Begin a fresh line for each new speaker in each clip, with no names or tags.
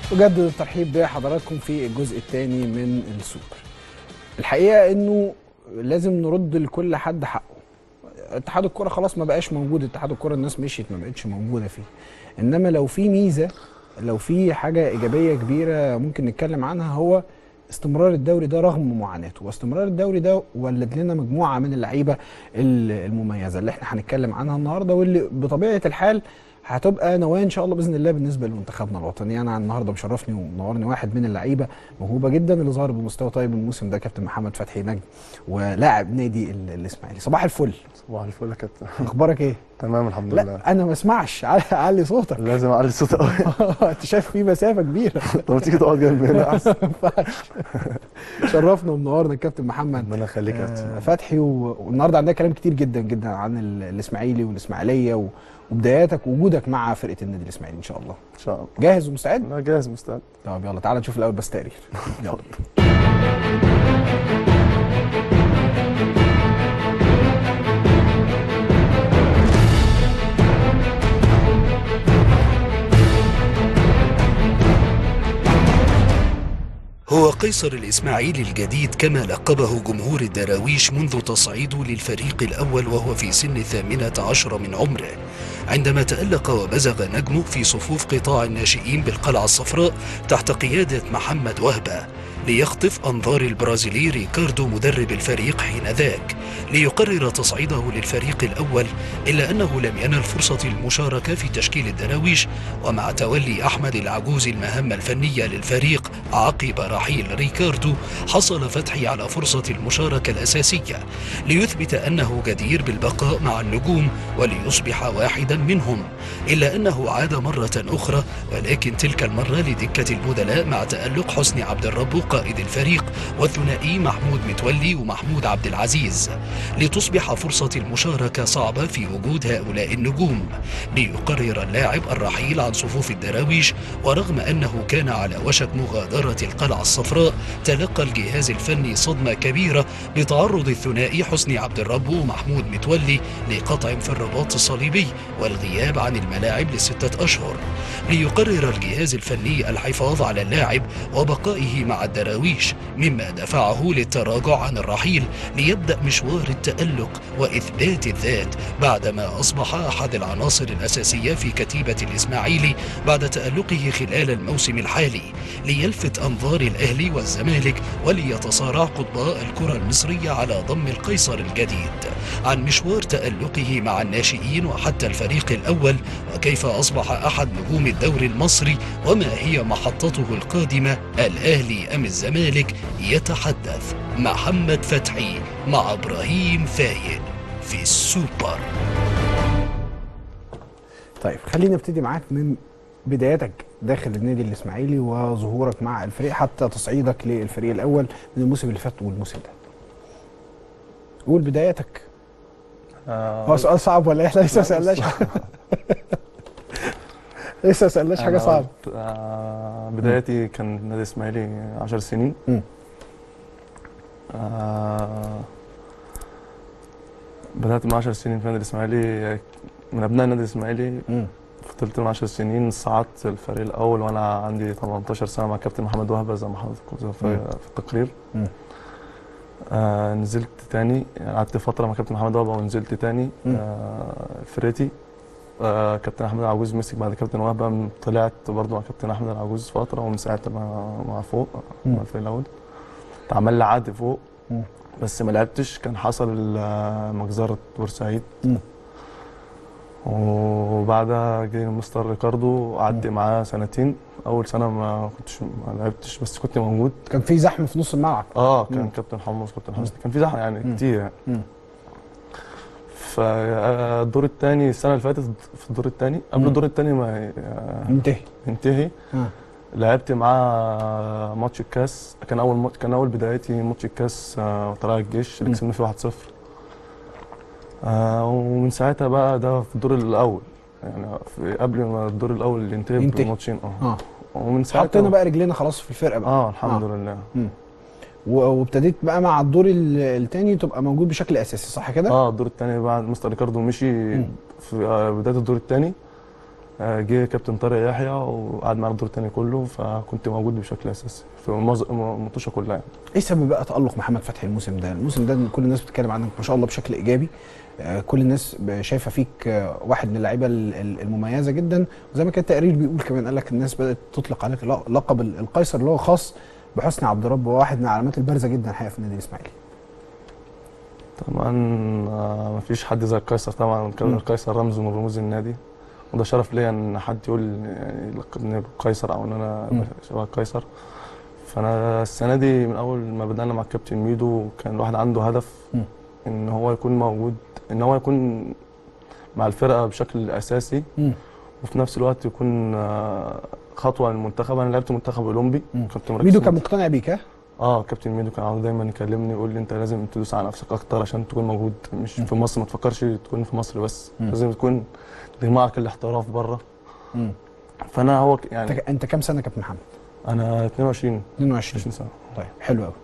أجدد الترحيب بحضراتكم في الجزء الثاني من السوبر الحقيقة إنه لازم نرد لكل حد حقه اتحاد الكرة خلاص ما بقاش موجود اتحاد الكرة الناس مشيت ما بقتش موجودة فيه إنما لو في ميزة لو في حاجة إيجابية كبيرة ممكن نتكلم عنها هو استمرار الدوري ده رغم معاناته واستمرار الدوري ده ولد لنا مجموعة من اللعيبة المميزة اللي احنا هنتكلم عنها النهاردة واللي بطبيعة الحال هتبقى نوايا ان شاء الله باذن الله بالنسبه لمنتخبنا الوطني انا النهارده مشرفني ومنورني واحد من اللعيبه موهوبه جدا اللي ظهر بمستوى طيب الموسم ده كابتن محمد فتحي نجم ولاعب نادي ال- الاسماعيلي صباح الفل
صباح الفل يا كابتن
اخبارك ايه
تمام الحمد
لا
لله
انا ما اسمعش علي, علي صوتك
لازم اعلي الصوت قوي
انت شايف في مسافه كبيره
طب تيجي تقعد جنبي هنا احسن
ما ينفعش. شرفنا ومنورنا الكابتن محمد
ربنا يخليك يا
آه،
كابتن
فتحي و- والنهارده عندنا كلام كتير جدا جدا عن ال- الاسماعيلي والاسماعيليه و- وبداياتك ووجودك مع فرقه النادي الاسماعيلي ان شاء الله
ان شاء الله
جاهز ومستعد
انا جاهز مستعد
طب يلا تعالى نشوف الاول بس تقرير يلا
هو قيصر الإسماعيلي الجديد كما لقبه جمهور الدراويش منذ تصعيده للفريق الأول وهو في سن الثامنة عشر من عمره عندما تألق وبزغ نجمه في صفوف قطاع الناشئين بالقلعة الصفراء تحت قيادة محمد وهبة ليخطف أنظار البرازيلي ريكاردو مدرب الفريق حينذاك ليقرر تصعيده للفريق الأول إلا أنه لم ينل فرصة المشاركة في تشكيل الدراويش ومع تولي أحمد العجوز المهام الفنية للفريق عقب رحيل ريكاردو حصل فتحي على فرصة المشاركة الأساسية ليثبت أنه جدير بالبقاء مع النجوم وليصبح واحدا منهم إلا أنه عاد مرة أخرى ولكن تلك المرة لدكة البدلاء مع تألق حسني عبد الرب قائد الفريق والثنائي محمود متولي ومحمود عبد العزيز لتصبح فرصة المشاركة صعبة في وجود هؤلاء النجوم ليقرر اللاعب الرحيل عن صفوف الدراويش ورغم أنه كان على وشك مغادرة القلعة الصفراء تلقى الجهاز الفني صدمة كبيرة بتعرض الثنائي حسني عبد الرب ومحمود متولي لقطع في الرباط الصليبي والغياب عن الملاعب لستة أشهر ليقرر الجهاز الفني الحفاظ على اللاعب وبقائه مع الدراويش مما دفعه للتراجع عن الرحيل ليبدأ مشوار التألق وإثبات الذات بعدما أصبح أحد العناصر الأساسية في كتيبة الإسماعيلي بعد تألقه خلال الموسم الحالي ليلفت أنظار الأهلي والزمالك وليتصارع قطباء الكرة المصرية على ضم القيصر الجديد عن مشوار تألقه مع الناشئين وحتى الفريق الأول وكيف أصبح أحد نجوم الدوري المصري وما هي محطته القادمة الأهلي أم الزمالك يتحدث محمد فتحي مع إبراهيم فايد في السوبر
طيب خلينا نبتدي معاك من بداياتك داخل النادي الاسماعيلي وظهورك مع الفريق حتى تصعيدك للفريق الاول من الموسم اللي فات والموسم ده قول بداياتك هو سؤال صعب ولا احنا لسه ما سالناش حاجة؟ لسه ما سالناش حاجه
أنا
صعبه
آه، بدايتي كان نادي اسماعيلي 10 سنين
مم.
آه، بدأت من 10 سنين في النادي الإسماعيلي من أبناء النادي الإسماعيلي
مم.
فضلت من 10 سنين صعدت الفريق الأول وأنا عندي 18 سنة مع كابتن محمد وهبة زي ما حضرتك قلت في,
مم.
في التقرير
مم.
آه نزلت تاني يعني قعدت فترة مع كابتن محمد وهبة ونزلت تاني
مم.
آه فرقتي آه كابتن أحمد العجوز مسك بعد كابتن وهبة طلعت برضه مع كابتن أحمد العجوز فترة ومن ساعتها مع, مع فوق
مم.
مع الفريق الأول اتعمل لي عقد فوق
مم.
بس ما لعبتش كان حصل آه، مجزرة بورسعيد
مم.
وبعدها جه مستر ريكاردو قعدت معاه سنتين اول سنه ما كنتش ما لعبتش بس كنت موجود
كان في زحمه في نص الملعب
اه كان
مم.
كابتن حمص كابتن حمص كان في زحمه يعني
مم.
كتير يعني
مم.
فالدور الثاني السنه اللي فاتت في الدور الثاني قبل
مم.
الدور الثاني ما آه،
انتهي
ينتهي
آه.
لعبت معاه ماتش الكاس كان اول ماتش كان اول بدايتي ماتش الكاس آه، طلائع الجيش اللي
مم.
كسبنا فيه 1-0 آه، ومن ساعتها بقى ده في الدور الاول يعني في قبل ما الدور الاول ينتهي
ينتهي.
بماتشين اه
اه
ومن ساعتها
حطينا بقى رجلينا خلاص في الفرقه بقى
اه الحمد لله
و- وابتديت بقى مع الدور ال- التاني تبقى موجود بشكل اساسي صح كده؟
اه الدور الثاني بعد مستر ريكاردو مشي
مم.
في آه، بدايه الدور الثاني آه، جه كابتن طارق يحيى وقعد معانا الدور الثاني كله فكنت موجود بشكل اساسي في معظم الماتشات كلها يعني.
ايه سبب بقى تالق محمد فتحي الموسم ده الموسم ده كل الناس بتتكلم عنك ما شاء الله بشكل ايجابي آه، كل الناس ب- شايفه فيك آه، واحد من اللعيبه ال- ال- المميزه جدا وزي ما كان التقرير بيقول كمان قال لك الناس بدات تطلق عليك ل- لقب ال- القيصر اللي هو خاص بحسني عبد رب وهو واحد من العلامات البارزه جدا الحقيقه في النادي الاسماعيلي
طبعا آه، مفيش حد زي القيصر طبعا
مم.
كان القيصر رمز من رموز النادي وده شرف ليا ان حد يقول يعني لقبني بالقيصر او ان انا
مم.
شبه القيصر فانا السنه دي من اول ما بدانا مع الكابتن ميدو كان الواحد عنده هدف
مم.
ان هو يكون موجود ان هو يكون مع الفرقه بشكل اساسي
مم.
وفي نفس الوقت يكون آه، خطوه للمنتخب انا لعبت منتخب اولمبي
مم.
كنت مركز
ميدو
في
كان مقتنع بيك ها
اه كابتن ميدو كان عاوز دايما يكلمني يقول لي انت لازم تدوس على نفسك اكتر عشان تكون موجود مش
مم.
في مصر ما تفكرش تكون في مصر بس
مم.
لازم تكون دماغك الاحتراف بره
مم.
فانا هو ك-
انت
يعني
انت كام سنه يا كابتن محمد
انا 22
22
20 سنه
طيب حلو قوي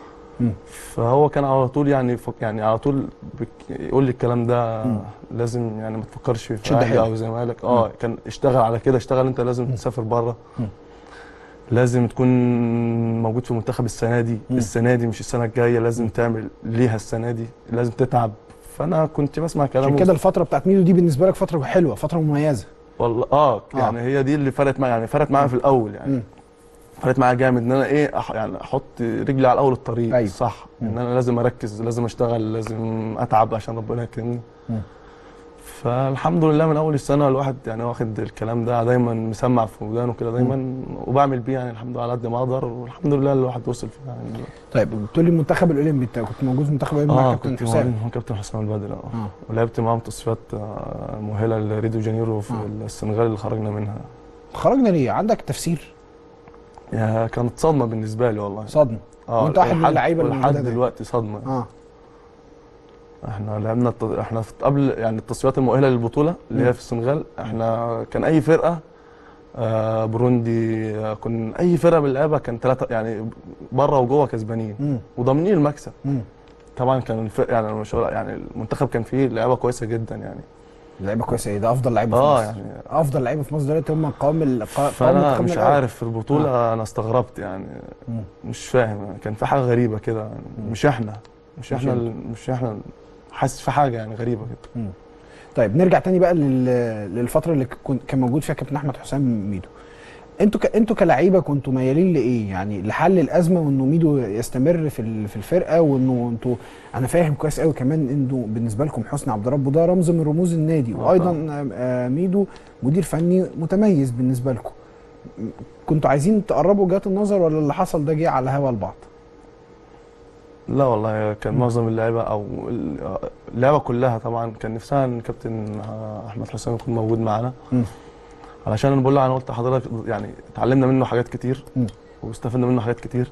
فهو كان على طول يعني فك يعني على طول بك يقول لي الكلام ده
مم.
لازم يعني ما تفكرش
شد
في اهلي
حيلك.
او زمالك اه كان اشتغل على كده اشتغل انت لازم
مم.
تسافر بره
مم.
لازم تكون موجود في المنتخب السنه دي
مم.
السنه دي مش السنه الجايه لازم تعمل ليها السنه دي لازم تتعب فانا كنت بسمع
عشان
كلامه
كده الفتره بتاعت ميدو دي بالنسبه لك فتره حلوه فتره مميزه
والله اه يعني هي دي اللي فرقت معايا يعني فرقت معايا في الاول يعني
مم.
فرقت معايا جامد ان انا ايه أح يعني احط رجلي على اول الطريق
أيوة.
صح
مم.
ان انا لازم اركز لازم اشتغل لازم اتعب عشان ربنا يكرمني
مم.
فالحمد لله من اول السنه الواحد يعني واخد الكلام ده دايما مسمع في ودانه كده دايما وبعمل بيه يعني الحمد لله على قد ما اقدر والحمد لله الواحد وصل فيه يعني
طيب بتقول لي المنتخب الاولمبي انت كنت موجود في المنتخب الاولمبي مع
اه
كابتن
كنت
حسام
مع كابتن حسام البدري اه
اه
ولعبت معاهم تصفيات آه، مؤهله لريدو جانيرو في
آه.
السنغال اللي خرجنا منها
خرجنا ليه عندك تفسير
يا كانت صدمه بالنسبه لي والله
صدمه
اه
وأنت واحد من
لحد-
اللعيبة اللي
لحد
موجودة دي.
دلوقتي صدمه
اه
احنا لعبنا الت... احنا في- قبل يعني التصفيات المؤهله للبطوله اللي
مم.
هي في السنغال احنا كان اي فرقه آه بروندي آه كن اي فرقه بنلعبها كان ثلاثه يعني بره وجوه كسبانين
امم
وضامنين المكسب
امم
طبعا كان الفرق يعني مش هقول- يعني المنتخب كان فيه لعيبه كويسه جدا يعني
لعيبه كويسه ايه ده افضل لعيبه
اه
في مصر
يعني
افضل لعيبه في مصر دلوقتي هم قوام ال- قا- قوام
فانا
منتخبنا
مش
الأول.
عارف في البطوله انا استغربت يعني
مم.
مش فاهم كان في حاجه غريبه كده يعني
مم.
مش احنا مش احنا
انت.
ال- مش احنا حاسس في حاجه يعني غريبه كده
مم. طيب نرجع تاني بقى لل- للفتره اللي كن- كان موجود فيها كابتن احمد حسام ميدو انتوا ك... انتوا كلعيبه كنتوا ميالين لايه يعني لحل الازمه وانه ميدو يستمر في ال- في الفرقه وانه انتوا انا فاهم كويس قوي كمان انه بالنسبه لكم حسني عبد ربه ده رمز من رموز النادي
آه
وايضا
طبعاً.
آه، ميدو مدير فني متميز بالنسبه لكم م- كنتوا عايزين تقربوا وجهات النظر ولا اللي حصل ده جه على هوا البعض
لا والله كان
مم.
معظم اللعيبه او ال- اللعيبه كلها طبعا كان نفسها ان كابتن احمد حسام يكون موجود معانا
مم.
علشان انا بقول له انا قلت لحضرتك يعني اتعلمنا منه حاجات كتير
مم.
واستفدنا منه حاجات كتير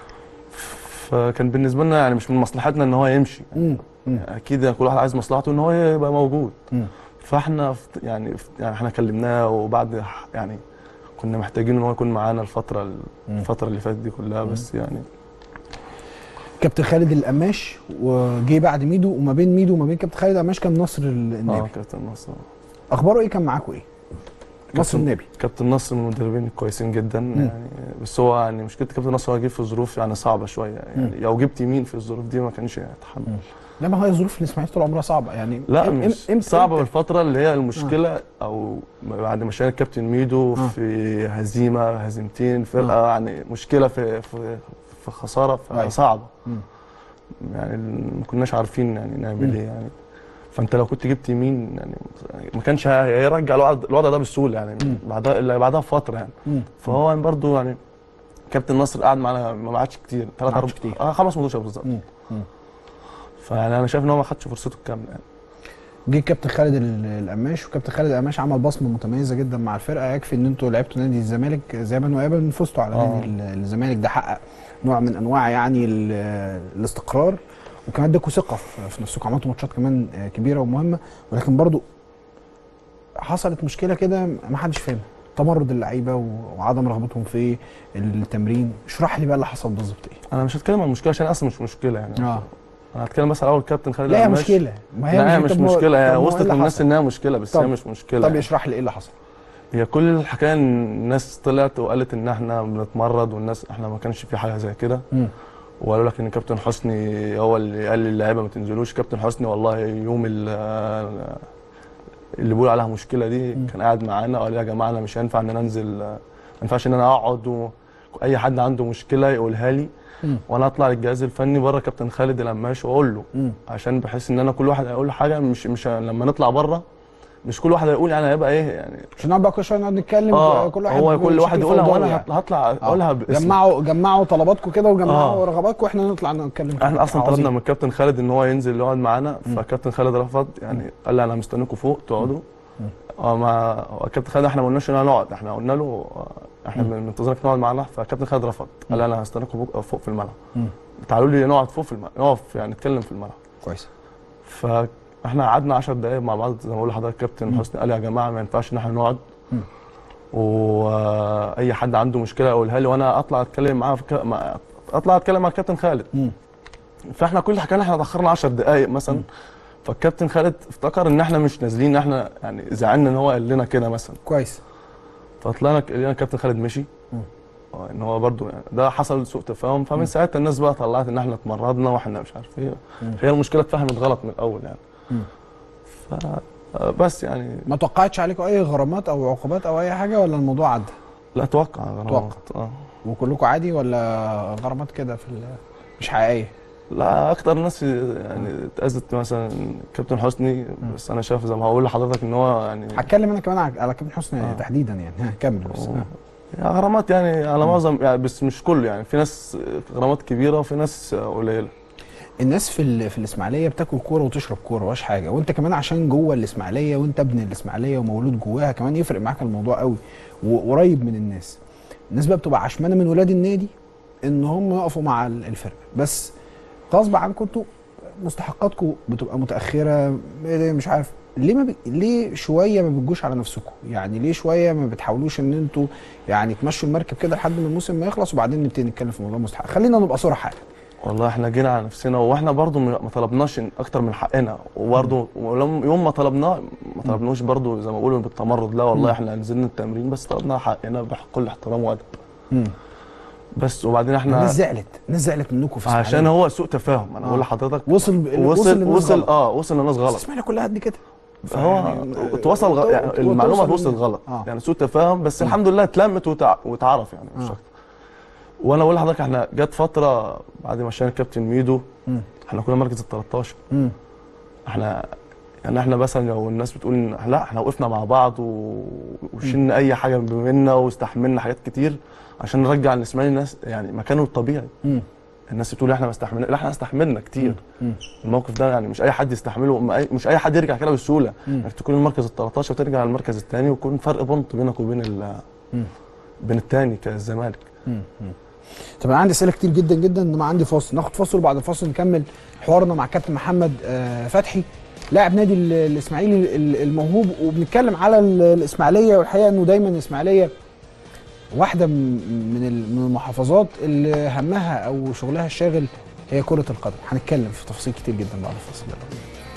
فكان بالنسبه لنا يعني مش من مصلحتنا ان هو يمشي
مم. مم.
يعني اكيد كل واحد عايز مصلحته ان هو يبقى موجود
مم.
فاحنا ف- يعني ف- يعني احنا كلمناه وبعد ح- يعني كنا محتاجين ان هو يكون معانا الفتره
مم.
الفتره اللي فاتت دي كلها بس يعني
كابتن خالد القماش وجه بعد ميدو وما بين ميدو وما بين كابتن خالد القماش كان نصر ال-
اه
النبي
كابتن نصر
اخباره ايه كان معاكم ايه نصر
كابتن-
النبي
كابتن نصر من المدربين الكويسين جدا يعني بس هو يعني مشكله كابتن نصر هو جه في ظروف يعني صعبه شويه يعني لو جبت يمين في الظروف دي ما كانش هيتحمل
مم. لا ما هي ظروف الاسماعيلي طول عمرها صعبه يعني
لا
إم-
مش
إم- إم-
صعبه
إمتى؟
بالفتره اللي هي المشكله او بعد ما شال الكابتن ميدو
آه.
في هزيمه هزيمتين فرقه يعني مشكله في في في خساره
أيوة.
فصعبه
مم.
يعني ما كناش عارفين يعني نعمل
مم.
ايه يعني فانت لو كنت جبت يمين يعني ما كانش هيرجع الوضع الوضع ده بسهوله يعني
مم.
بعدها الا بعدها بفتره يعني
مم.
فهو يعني برضه يعني كابتن نصر قعد معانا ما قعدش كتير ثلاث
ما قعدش كتير.
اه خمس ماتشات بالظبط
مم. مم.
فيعني انا شايف ان هو ما خدش فرصته الكامله يعني
جه كابتن خالد ال- القماش وكابتن خالد القماش عمل بصمه متميزه جدا مع الفرقه يكفي ان انتوا لعبتوا نادي الزمالك ذهابا وايابا فزتوا على
آه.
نادي ال- الزمالك ده حقق نوع من انواع يعني ال- الاستقرار وكمان اداكوا ثقه في في نفسكم عملتوا ماتشات كمان آه، كبيره ومهمه ولكن برضو حصلت مشكله كده ما حدش فاهمها تمرد اللعيبه و- وعدم رغبتهم في التمرين اشرح لي بقى اللي حصل بالظبط ايه
انا مش هتكلم عن المشكله عشان اصلا مش مشكله يعني
اه
انا هتكلم بس على اول كابتن خالد
لا هي
القماش.
مشكله ما
لا هي مش
طب ما هو-
مشكله
طب
هي
ما هو إيه
وصلت
اللي
للناس
حصل؟
انها مشكله بس
طب-
هي مش مشكله
طب
يعني.
اشرح لي ايه اللي حصل
هي كل الحكايه ان الناس طلعت وقالت ان احنا بنتمرد والناس احنا ما كانش في حاجه زي كده
مم.
وقالوا لك ان كابتن حسني هو اللي قال للعيبه ما تنزلوش كابتن حسني والله يوم ال- اللي بيقول عليها مشكله دي
مم.
كان قاعد معانا وقال يا جماعه انا مش هينفع ان انا انزل ما ينفعش ان انا اقعد واي حد عنده مشكله يقولها لي
مم.
وانا اطلع للجهاز الفني بره كابتن خالد القماش واقول له
مم.
عشان بحس ان انا كل واحد هيقول حاجه مش مش لما نطلع بره مش كل واحد هيقول يعني هيبقى ايه يعني
عشان نقعد بقى كل شويه نقعد نتكلم
اه
كل واحد
هو
بيقول
كل واحد
شكل
يقولها
فوضوي
وانا
يعني.
هط- هطلع اقولها
آه.
باسم
جمعوا جمعوا طلباتكم كده وجمعوا
آه.
رغباتكم واحنا نطلع نتكلم
احنا اصلا
عظيم.
طلبنا من الكابتن خالد ان هو ينزل يقعد معانا
مم.
فكابتن خالد رفض يعني قال لي انا مستنيكم فوق تقعدوا
مم.
اه ما هو الكابتن خالد احنا ما قلناش ان انا نقعد احنا قلنا له آه، احنا
مم.
منتظرك نقعد معانا فالكابتن خالد رفض قال لي انا هستناكم فوق- فوق في الملعب
مم.
تعالوا لي نقعد فوق في الملعب نقف يعني نتكلم في الملعب
كويس
فاحنا قعدنا 10 دقايق مع بعض زي ما بقول لحضرتك كابتن
مم.
حسني قال يا جماعه ما ينفعش ان احنا نقعد
مم.
واي حد عنده مشكله يقولها لي وانا اطلع اتكلم معاه في ك... مع... اطلع اتكلم مع الكابتن خالد
مم.
فاحنا كل حكايه احنا اتاخرنا 10 دقائق مثلا فالكابتن خالد افتكر ان احنا مش نازلين ان احنا يعني زعلنا ان هو قال لنا كده مثلا
كويس
فطلعنا ك- لقينا الكابتن خالد مشي
مم.
آه، ان هو برضو يعني ده حصل سوء تفاهم فمن ساعتها الناس بقى طلعت ان احنا اتمردنا واحنا مش عارف ايه
مم.
هي المشكله اتفهمت غلط من الاول يعني
مم.
ف آه، بس يعني
ما توقعتش عليكم اي غرامات او عقوبات او اي حاجه ولا الموضوع عدى
لا اتوقع غرامات اه
وكلكم عادي ولا غرامات كده في ال- مش حقيقيه
لا اكتر ناس يعني اتاذت مثلا كابتن حسني بس انا شايف زي ما هقول لحضرتك ان هو يعني
هتكلم انا كمان على على كابتن حسني
آه.
تحديدا يعني ها كمل بس
أوه.
آه.
يعني غرامات يعني على معظم يعني بس مش كله يعني في ناس غرامات كبيره وفي ناس قليله
الناس في ال- في الاسماعيليه بتاكل كوره وتشرب كوره مش حاجه وانت كمان عشان جوه الاسماعيليه وانت ابن الاسماعيليه ومولود جواها كمان يفرق معاك الموضوع قوي وقريب من الناس الناس بقى بتبقى عشمانه من ولاد النادي ان هم يقفوا مع ال- الفرقه بس غصب عنكم انتوا مستحقاتكم بتبقى متاخره مش عارف ليه ما ب... ليه شويه ما بتجوش على نفسكم يعني ليه شويه ما بتحاولوش ان انتوا يعني تمشوا المركب كده لحد ما الموسم ما يخلص وبعدين نبتدي نتكلم في موضوع مستحق خلينا نبقى صراحه
والله احنا جينا على نفسنا واحنا برضو م- ما طلبناش إن- اكتر من حقنا وبرضو ولم يوم ما طلبناه ما طلبناش برضو زي ما بيقولوا بالتمرد لا
مم.
والله احنا نزلنا التمرين بس طلبنا حقنا بكل احترام وادب
امم
بس وبعدين احنا
الناس زعلت الناس زعلت منكم في
عشان
إسماعيلية.
هو سوء تفاهم انا
آه.
بقول لحضرتك
وصل ب...
وصل
للناس
وصل
غلط.
اه وصل للناس
بس
غلط
اسماعيليه كلها قد كده
هو
فيعني-
اتوصل غ... يعني
تو-
المعلومه
توصل
توصل
لل-
غلط
آه.
يعني سوء تفاهم بس الحمد لله اتلمت وتع... واتعرف يعني مش
آه.
اكتر وانا بقول لحضرتك احنا جت فتره بعد ما شان الكابتن ميدو
مم.
احنا كنا مركز ال 13
مم.
احنا يعني احنا مثلا لو الناس بتقول إن لا احنا وقفنا مع بعض و... وشلنا اي حاجه بينا واستحملنا حاجات كتير عشان نرجع الاسماعيلي الناس يعني مكانه الطبيعي
مم.
الناس بتقول احنا ما استحملنا لا احنا استحملنا كتير
مم.
الموقف ده يعني مش اي حد يستحمله ما أي- مش اي حد يرجع كده بسهوله
مم.
انك تكون المركز ال 13 وترجع المركز الثاني ويكون فرق بونت بينك وبين ال...
مم.
بين الثاني كالزمالك
مم. مم. طب انا عندي اسئله كتير جدا جدا انما عندي فاصل ناخد فاصل وبعد الفاصل نكمل حوارنا مع كابتن محمد آه، فتحي لاعب نادي ال- الاسماعيلي ال- الموهوب وبنتكلم على ال- الاسماعيليه والحقيقه انه دايما الاسماعيليه واحده م- من ال- من المحافظات اللي همها او شغلها الشاغل هي كره القدم هنتكلم في تفاصيل كتير جدا بعد الفاصل يلا بينا.